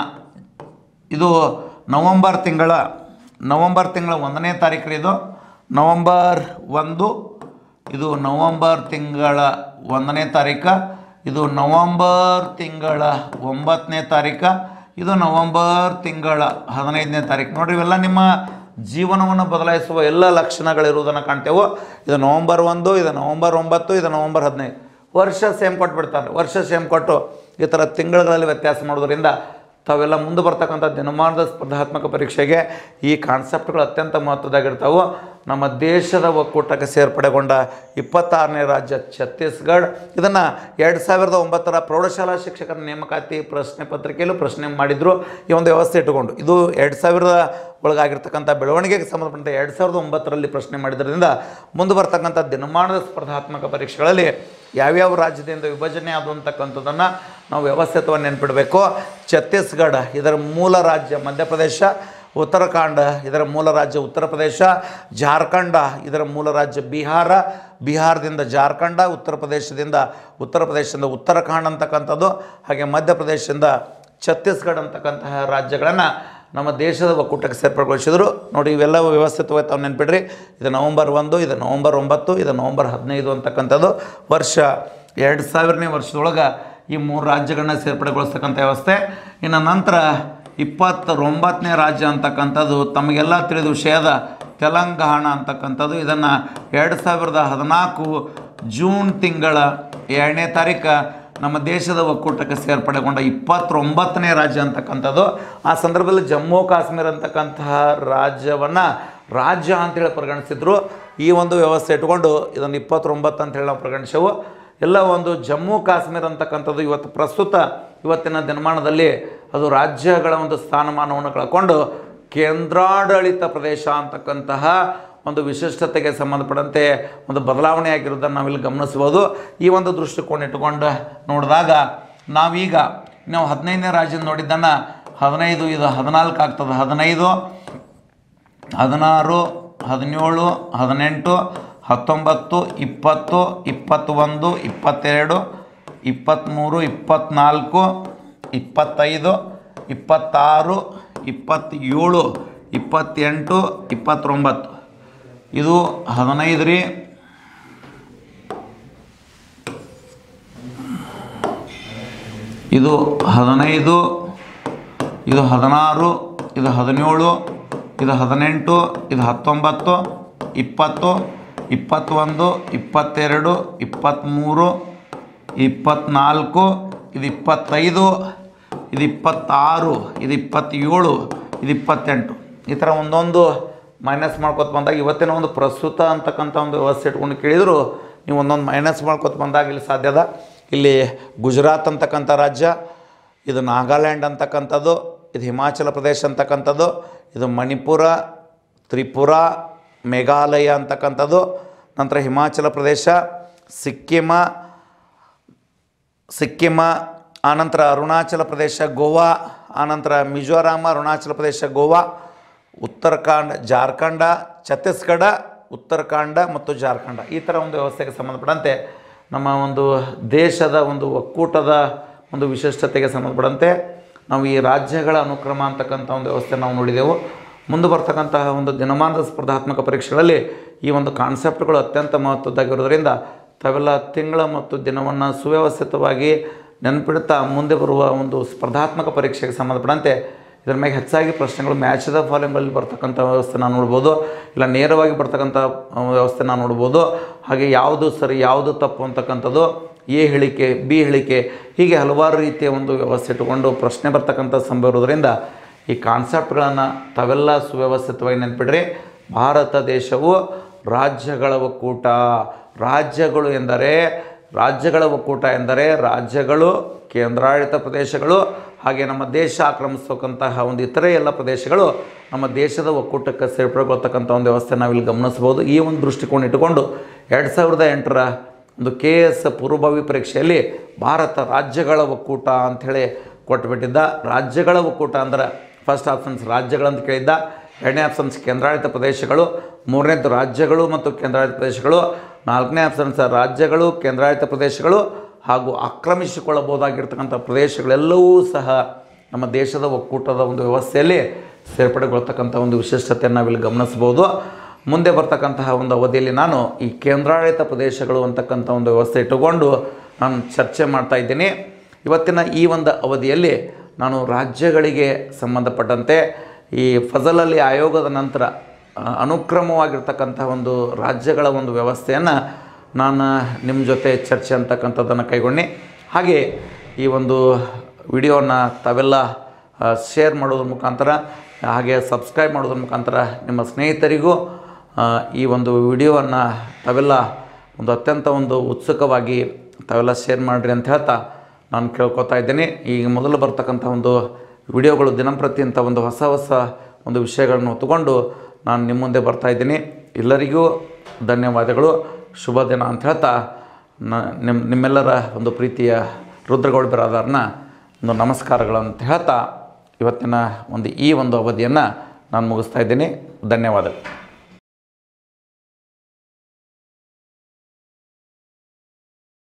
ಇದು ನವಂಬರ್ ತಿಂಗಳ ನವಂಬರ್ ತಿಂಗಳ ಒಂದನೇ ತಾರೀಕು ಇದು ನವಂಬರ್ ಒಂದು ಇದು ನವಂಬರ್ ತಿಂಗಳ ಒಂದನೇ ತಾರೀಕ ಇದು ನವಂಬರ್ ತಿಂಗಳ ಒಂಬತ್ತನೇ ತಾರೀಕ ಇದು ನವಂಬರ್ ತಿಂಗಳ ಹದಿನೈದನೇ ತಾರೀಕು ನೋಡ್ರಿ ಇವೆಲ್ಲ ನಿಮ್ಮ ಜೀವನವನ್ನು ಬದಲಾಯಿಸುವ ಎಲ್ಲ ಲಕ್ಷಣಗಳಿರುವುದನ್ನು ಕಾಣ್ತೇವೆ ಇದು ನವಂಬರ್ ಒಂದು ಇದು ನವಂಬರ್ ಒಂಬತ್ತು ಇದು ನವಂಬರ್ ಹದಿನೈದು ವರ್ಷ ಸೇಮ್ ಕೊಟ್ಬಿಡ್ತಾರೆ ವರ್ಷ ಸೇಮ್ ಕೊಟ್ಟು ಈ ಥರ ತಿಂಗಳುಗಳಲ್ಲಿ ವ್ಯತ್ಯಾಸ ಮಾಡೋದ್ರಿಂದ ತಾವೆಲ್ಲ ಮುಂದೆ ಬರ್ತಕ್ಕಂಥ ದಿನಮಾನದ ಸ್ಪರ್ಧಾತ್ಮಕ ಪರೀಕ್ಷೆಗೆ ಈ ಕಾನ್ಸೆಪ್ಟ್ಗಳು ಅತ್ಯಂತ ಮಹತ್ವದಾಗಿರ್ತಾವೆ ನಮ್ಮ ದೇಶದ ಒಕ್ಕೂಟಕ್ಕೆ ಸೇರ್ಪಡೆಗೊಂಡ ಇಪ್ಪತ್ತಾರನೇ ರಾಜ್ಯ ಛತ್ತೀಸ್ಗಢ ಇದನ್ನು ಎರಡು ಸಾವಿರದ ಒಂಬತ್ತರ ಪ್ರೌಢಶಾಲಾ ಶಿಕ್ಷಕರ ನೇಮಕಾತಿ ಪ್ರಶ್ನೆ ಪತ್ರಿಕೆಯಲ್ಲೂ ಪ್ರಶ್ನೆ ಮಾಡಿದರು ಈ ಒಂದು ವ್ಯವಸ್ಥೆ ಇಟ್ಟುಕೊಂಡು ಇದು ಎರಡು ಸಾವಿರದ ಒಳಗಾಗಿರ್ತಕ್ಕಂಥ ಬೆಳವಣಿಗೆಗೆ ಸಂಬಂಧಪಟ್ಟಂತೆ ಎರಡು ಸಾವಿರದ ಒಂಬತ್ತರಲ್ಲಿ ಪ್ರಶ್ನೆ ಮಾಡಿದ್ರಿಂದ ಮುಂದೆ ಬರ್ತಕ್ಕಂಥ ದಿನಮಾನದ ಸ್ಪರ್ಧಾತ್ಮಕ ಪರೀಕ್ಷೆಗಳಲ್ಲಿ ಯಾವ್ಯಾವ ರಾಜ್ಯದಿಂದ ವಿಭಜನೆ ಆದವು ಅಂತಕ್ಕಂಥದ್ದನ್ನು ನಾವು ವ್ಯವಸ್ಥಿತವಾಗಿ ನೆನ್ಪಿಡಬೇಕು ಛತ್ತೀಸ್ಗಢ ಇದರ ಮೂಲ ರಾಜ್ಯ ಮಧ್ಯಪ್ರದೇಶ ಉತ್ತರಾಖಂಡ ಇದರ ಮೂಲ ರಾಜ್ಯ ಉತ್ತರ ಪ್ರದೇಶ ಜಾರ್ಖಂಡ ಇದರ ಮೂಲ ರಾಜ್ಯ ಬಿಹಾರ ಬಿಹಾರದಿಂದ ಜಾರ್ಖಂಡ ಉತ್ತರ ಪ್ರದೇಶದಿಂದ ಉತ್ತರ ಪ್ರದೇಶದಿಂದ ಉತ್ತರಾಖಂಡ್ ಅಂತಕ್ಕಂಥದ್ದು ಹಾಗೆ ಮಧ್ಯಪ್ರದೇಶದಿಂದ ಛತ್ತೀಸ್ಗಢ ಅಂತಕ್ಕಂತಹ ರಾಜ್ಯಗಳನ್ನು ನಮ್ಮ ದೇಶದ ಒಕ್ಕೂಟಕ್ಕೆ ಸೇರ್ಪಡೆಗೊಳಿಸಿದ್ರು ನೋಡಿ ಇವೆಲ್ಲ ವ್ಯವಸ್ಥಿತವಾಗಿ ತಾವು ನೆನ್ಪಿಡ್ರಿ ಇದು ನವಂಬರ್ ಒಂದು ಇದು ನವಂಬರ್ ಒಂಬತ್ತು ಇದು ನವಂಬರ್ ಹದಿನೈದು ಅಂತಕ್ಕಂಥದ್ದು ವರ್ಷ ಎರಡು ಸಾವಿರನೇ ವರ್ಷದೊಳಗೆ ಈ ಮೂರು ರಾಜ್ಯಗಳನ್ನ ಸೇರ್ಪಡೆಗೊಳಿಸ್ತಕ್ಕಂಥ ವ್ಯವಸ್ಥೆ ಇನ್ನು ನಂತರ ಇಪ್ಪತ್ತೊಂಬತ್ತನೇ ರಾಜ್ಯ ಅಂತಕ್ಕಂಥದ್ದು ತಮಗೆಲ್ಲ ತಿಳಿದ ವಿಷಯದ ತೆಲಂಗಾಣ ಅಂತಕ್ಕಂಥದ್ದು ಇದನ್ನು ಎರಡು ಸಾವಿರದ ಹದಿನಾಲ್ಕು ಜೂನ್ ತಿಂಗಳ ಎರಡನೇ ತಾರೀಕು ನಮ್ಮ ದೇಶದ ಒಕ್ಕೂಟಕ್ಕೆ ಸೇರ್ಪಡೆಗೊಂಡ ಇಪ್ಪತ್ತೊಂಬತ್ತನೇ ರಾಜ್ಯ ಅಂತಕ್ಕಂಥದ್ದು ಆ ಸಂದರ್ಭದಲ್ಲಿ ಜಮ್ಮು ಕಾಶ್ಮೀರ ಅಂತಕ್ಕಂತಹ ರಾಜ್ಯವನ್ನು ರಾಜ್ಯ ಅಂತೇಳಿ ಪರಿಗಣಿಸಿದ್ರು ಈ ಒಂದು ವ್ಯವಸ್ಥೆ ಇಟ್ಕೊಂಡು ಇದನ್ನು ಇಪ್ಪತ್ತೊಂಬತ್ತು ಅಂತೇಳಿ ನಾವು ಪರಿಗಣಿಸೆವು ಎಲ್ಲ ಒಂದು ಜಮ್ಮು ಕಾಶ್ಮೀರ ಅಂತಕ್ಕಂಥದ್ದು ಇವತ್ತು ಪ್ರಸ್ತುತ ಇವತ್ತಿನ ದಿನಮಾನದಲ್ಲಿ ಅದು ರಾಜ್ಯಗಳ ಒಂದು ಸ್ಥಾನಮಾನವನ್ನು ಕಳ್ಕೊಂಡು ಕೇಂದ್ರಾಡಳಿತ ಪ್ರದೇಶ ಅಂತಕ್ಕಂತಹ ಒಂದು ವಿಶಿಷ್ಟತೆಗೆ ಸಂಬಂಧಪಟ್ಟಂತೆ ಒಂದು ಬದಲಾವಣೆ ಆಗಿರೋದನ್ನು ನಾವಿಲ್ಲಿ ಗಮನಿಸ್ಬೋದು ಈ ಒಂದು ದೃಷ್ಟಿಕೋನ ಇಟ್ಟುಕೊಂಡು ನೋಡಿದಾಗ ನಾವೀಗ ನಾವು ಹದಿನೈದನೇ ರಾಜ್ಯದ ನೋಡಿದ್ದನ್ನು ಹದಿನೈದು ಇದು ಹದಿನಾಲ್ಕು ಆಗ್ತದೆ ಹದಿನೈದು ಹದಿನಾರು ಹದಿನೇಳು ಹದಿನೆಂಟು ಹತ್ತೊಂಬತ್ತು ಇಪ್ಪತ್ತು ಇಪ್ಪತ್ತೊಂದು ಇಪ್ಪತ್ತೆರಡು ಇಪ್ಪತ್ತ್ಮೂರು ಇಪ್ಪತ್ತ್ನಾಲ್ಕು ಇಪ್ಪತ್ತೈದು ಇಪ್ಪತ್ತಾರು ಇಪ್ಪತ್ತೇಳು ಇಪ್ಪತ್ತೆಂಟು ಇಪ್ಪತ್ತೊಂಬತ್ತು ಇದು ಹದಿನೈದು ರೀ ಇದು ಹದಿನೈದು ಇದು ಹದಿನಾರು ಇದು ಹದಿನೇಳು ಇದು ಹದಿನೆಂಟು ಇದು ಹತ್ತೊಂಬತ್ತು ಇಪ್ಪತ್ತು ಇಪ್ಪತ್ತೊಂದು ಇಪ್ಪತ್ತೆರಡು ಇಪ್ಪತ್ತ್ಮೂರು ಇಪ್ಪತ್ತ್ನಾಲ್ಕು ಇದು ಇಪ್ಪತ್ತೈದು ಇದು ಇಪ್ಪತ್ತಾರು ಇದು ಇಪ್ಪತ್ತೇಳು ಇದು ಇಪ್ಪತ್ತೆಂಟು ಈ ಥರ ಒಂದೊಂದು ಮೈನಸ್ ಮಾಡ್ಕೊತ ಬಂದಾಗ ಇವತ್ತಿನ ಒಂದು ಪ್ರಸ್ತುತ ಅಂತಕ್ಕಂಥ ಒಂದು ವ್ಯವಸ್ಥೆ ಇಟ್ಕೊಂಡು ಕೇಳಿದ್ರು ನೀವು ಒಂದೊಂದು ಮೈನಸ್ ಮಾಡ್ಕೊತ ಬಂದಾಗ ಇಲ್ಲಿ ಸಾಧ್ಯದ ಇಲ್ಲಿ ಗುಜರಾತ್ ಅಂತಕ್ಕಂಥ ರಾಜ್ಯ ಇದು ನಾಗಾಲ್ಯಾಂಡ್ ಅಂತಕ್ಕಂಥದ್ದು ಇದು ಹಿಮಾಚಲ ಪ್ರದೇಶ ಅಂತಕ್ಕಂಥದ್ದು ಇದು ಮಣಿಪುರ ತ್ರಿಪುರ ಮೇಘಾಲಯ ಅಂತಕ್ಕಂಥದ್ದು ನಂತರ ಹಿಮಾಚಲ ಪ್ರದೇಶ ಸಿಕ್ಕಿಮ ಸಿಕ್ಕಿಮ ಆನಂತರ ಅರುಣಾಚಲ ಪ್ರದೇಶ ಗೋವಾ ಆನಂತರ ಮಿಜೋರಾಮ ಅರುಣಾಚಲ ಪ್ರದೇಶ ಗೋವಾ ಉತ್ತರಾಖಂಡ್ ಜಾರ್ಖಂಡ ಛತ್ತೀಸ್ಗಢ ಉತ್ತರಾಖಂಡ ಮತ್ತು ಜಾರ್ಖಂಡ ಈ ಥರ ಒಂದು ವ್ಯವಸ್ಥೆಗೆ ಸಂಬಂಧಪಟ್ಟಂತೆ ನಮ್ಮ ಒಂದು ದೇಶದ ಒಂದು ಒಕ್ಕೂಟದ ಒಂದು ವಿಶಿಷ್ಟತೆಗೆ ಸಂಬಂಧಪಟ್ಟಂತೆ ನಾವು ಈ ರಾಜ್ಯಗಳ ಅನುಕ್ರಮ ಅಂತಕ್ಕಂಥ ಒಂದು ವ್ಯವಸ್ಥೆ ನಾವು ನೋಡಿದೆವು ಮುಂದೆ ಬರ್ತಕ್ಕಂತಹ ಒಂದು ದಿನಮಾನದ ಸ್ಪರ್ಧಾತ್ಮಕ ಪರೀಕ್ಷೆಗಳಲ್ಲಿ ಈ ಒಂದು ಕಾನ್ಸೆಪ್ಟ್ಗಳು ಅತ್ಯಂತ ಮಹತ್ವದ್ದಾಗಿರೋದ್ರಿಂದ ತಾವೆಲ್ಲ ತಿಂಗಳ ಮತ್ತು ದಿನವನ್ನು ಸುವ್ಯವಸ್ಥಿತವಾಗಿ ನೆನಪಿಡ್ತಾ ಮುಂದೆ ಬರುವ ಒಂದು ಸ್ಪರ್ಧಾತ್ಮಕ ಪರೀಕ್ಷೆಗೆ ಸಂಬಂಧಪಟ್ಟಂತೆ ಇದರ ಮೇಲೆ ಹೆಚ್ಚಾಗಿ ಪ್ರಶ್ನೆಗಳು ಮ್ಯಾಚ್ ದ ಫಾಲೋಯಿಂಗಲ್ಲಿ ಬರ್ತಕ್ಕಂಥ ವ್ಯವಸ್ಥೆ ನಾವು ನೋಡ್ಬೋದು ಇಲ್ಲ ನೇರವಾಗಿ ಬರ್ತಕ್ಕಂಥ ಆ, ವ್ಯವಸ್ಥೆ ನಾವು ನೋಡ್ಬೋದು ಹಾಗೆ ಯಾವುದು ಸರಿ ಯಾವುದು ತಪ್ಪು ಅಂತಕ್ಕಂಥದ್ದು ಎ ಹೇಳಿಕೆ ಬಿ ಹೇಳಿಕೆ ಹೀಗೆ ಹಲವಾರು ರೀತಿಯ ಒಂದು ವ್ಯವಸ್ಥೆ ಇಟ್ಟುಕೊಂಡು ಪ್ರಶ್ನೆ ಬರ್ತಕ್ಕಂಥ ಸಂಭವ ಇರೋದ್ರಿಂದ ಈ ಕಾನ್ಸೆಪ್ಟ್ಗಳನ್ನು ತಾವೆಲ್ಲ ಸುವ್ಯವಸ್ಥಿತವಾಗಿ ನೆನಪಿಡ್ರಿ ಭಾರತ ದೇಶವು ರಾಜ್ಯಗಳ ಒಕ್ಕೂಟ ರಾಜ್ಯಗಳು ಎಂದರೆ ರಾಜ್ಯಗಳ ಒಕ್ಕೂಟ ಎಂದರೆ ರಾಜ್ಯಗಳು ಕೇಂದ್ರಾಡಳಿತ ಪ್ರದೇಶಗಳು ಹಾಗೆ ನಮ್ಮ ದೇಶ ಆಕ್ರಮಿಸ್ತಕ್ಕಂತಹ ಒಂದು ಇತರೆ ಎಲ್ಲ ಪ್ರದೇಶಗಳು ನಮ್ಮ ದೇಶದ ಒಕ್ಕೂಟಕ್ಕೆ ಸೇರ್ಪಡೆಗೊಳ್ತಕ್ಕಂಥ ಒಂದು ವ್ಯವಸ್ಥೆ ನಾವಿಲ್ಲಿ ಗಮನಿಸ್ಬೋದು ಈ ಒಂದು ದೃಷ್ಟಿಕೋನ ಇಟ್ಟುಕೊಂಡು ಎರಡು ಸಾವಿರದ ಎಂಟರ ಒಂದು ಕೆ ಎಸ್ ಪೂರ್ವಭಾವಿ ಪರೀಕ್ಷೆಯಲ್ಲಿ ಭಾರತ ರಾಜ್ಯಗಳ ಒಕ್ಕೂಟ ಅಂಥೇಳಿ ಕೊಟ್ಬಿಟ್ಟಿದ್ದ ರಾಜ್ಯಗಳ ಒಕ್ಕೂಟ ಅಂದ್ರೆ ಫಸ್ಟ್ ಆಪ್ಷನ್ಸ್ ರಾಜ್ಯಗಳಂತ ಕೇಳಿದ್ದ ಎರಡನೇ ಆಪ್ಷನ್ಸ್ ಕೇಂದ್ರಾಡಳಿತ ಪ್ರದೇಶಗಳು ಮೂರನೇದು ರಾಜ್ಯಗಳು ಮತ್ತು ಕೇಂದ್ರಾಡಳಿತ ಪ್ರದೇಶಗಳು ನಾಲ್ಕನೇ ಆಪ್ಷನ್ಸ್ ರಾಜ್ಯಗಳು ಕೇಂದ್ರಾಡಳಿತ ಪ್ರದೇಶಗಳು ಹಾಗೂ ಆಕ್ರಮಿಸಿಕೊಳ್ಳಬಹುದಾಗಿರ್ತಕ್ಕಂಥ ಪ್ರದೇಶಗಳೆಲ್ಲವೂ ಸಹ ನಮ್ಮ ದೇಶದ ಒಕ್ಕೂಟದ ಒಂದು ವ್ಯವಸ್ಥೆಯಲ್ಲಿ ಸೇರ್ಪಡೆಗೊಳ್ತಕ್ಕಂಥ ಒಂದು ವಿಶಿಷ್ಟತೆಯನ್ನು ನಾವಿಲ್ಲಿ ಗಮನಿಸ್ಬೋದು ಮುಂದೆ ಬರ್ತಕ್ಕಂತಹ ಒಂದು ಅವಧಿಯಲ್ಲಿ ನಾನು ಈ ಕೇಂದ್ರಾಡಳಿತ ಪ್ರದೇಶಗಳು ಅಂತಕ್ಕಂಥ ಒಂದು ವ್ಯವಸ್ಥೆ ಇಟ್ಟುಕೊಂಡು ನಾನು ಚರ್ಚೆ ಮಾಡ್ತಾ ಇದ್ದೀನಿ ಇವತ್ತಿನ ಈ ಒಂದು ಅವಧಿಯಲ್ಲಿ ನಾನು ರಾಜ್ಯಗಳಿಗೆ ಸಂಬಂಧಪಟ್ಟಂತೆ ಈ ಫಜಲಲ್ಲಿ ಆಯೋಗದ ನಂತರ ಆ, ಅನುಕ್ರಮವಾಗಿರ್ತಕ್ಕಂಥ ಒಂದು ರಾಜ್ಯಗಳ ಒಂದು ವ್ಯವಸ್ಥೆಯನ್ನು ನಾನು ನಿಮ್ಮ ಜೊತೆ ಚರ್ಚೆ ಅಂತಕ್ಕಂಥದ್ದನ್ನು ಕೈಗೊಂಡು ಹಾಗೆ ಈ ಒಂದು ವಿಡಿಯೋನ ತಾವೆಲ್ಲ ಶೇರ್ ಮಾಡೋದ್ರ ಮುಖಾಂತರ ಹಾಗೆ ಸಬ್ಸ್ಕ್ರೈಬ್ ಮಾಡೋದ್ರ ಮುಖಾಂತರ ನಿಮ್ಮ ಸ್ನೇಹಿತರಿಗೂ ಆ, ಈ ಒಂದು ವಿಡಿಯೋವನ್ನು ತಾವೆಲ್ಲ ಒಂದು ಅತ್ಯಂತ ಒಂದು ಉತ್ಸುಕವಾಗಿ ತಾವೆಲ್ಲ ಶೇರ್ ಮಾಡಿರಿ ಅಂತ ಹೇಳ್ತಾ ನಾನು ಕೇಳ್ಕೊತಾ ಇದ್ದೀನಿ ಈಗ ಮೊದಲು ಬರ್ತಕ್ಕಂಥ ಒಂದು ವಿಡಿಯೋಗಳು ದಿನಂಪ್ರತಿ ಅಂತ ಒಂದು ಹೊಸ ಹೊಸ ಒಂದು ವಿಷಯಗಳನ್ನು ಹೊತ್ತುಕೊಂಡು ನಾನು ನಿಮ್ಮ ಮುಂದೆ ಬರ್ತಾ ಇದ್ದೀನಿ ಎಲ್ಲರಿಗೂ ಧನ್ಯವಾದಗಳು ಶುಭ ದಿನ ಅಂತ ಹೇಳ್ತಾ ನ ನಿಮ್ಮ ನಿಮ್ಮೆಲ್ಲರ ಒಂದು ಪ್ರೀತಿಯ ರುದ್ರಗೌಡ ಬಿರಾದಾರ್ನ ಒಂದು ನಮಸ್ಕಾರಗಳು ಅಂತ ಹೇಳ್ತಾ ಇವತ್ತಿನ ಒಂದು ಈ ಒಂದು ಅವಧಿಯನ್ನು ನಾನು ಮುಗಿಸ್ತಾ ಇದ್ದೀನಿ ಧನ್ಯವಾದಗಳು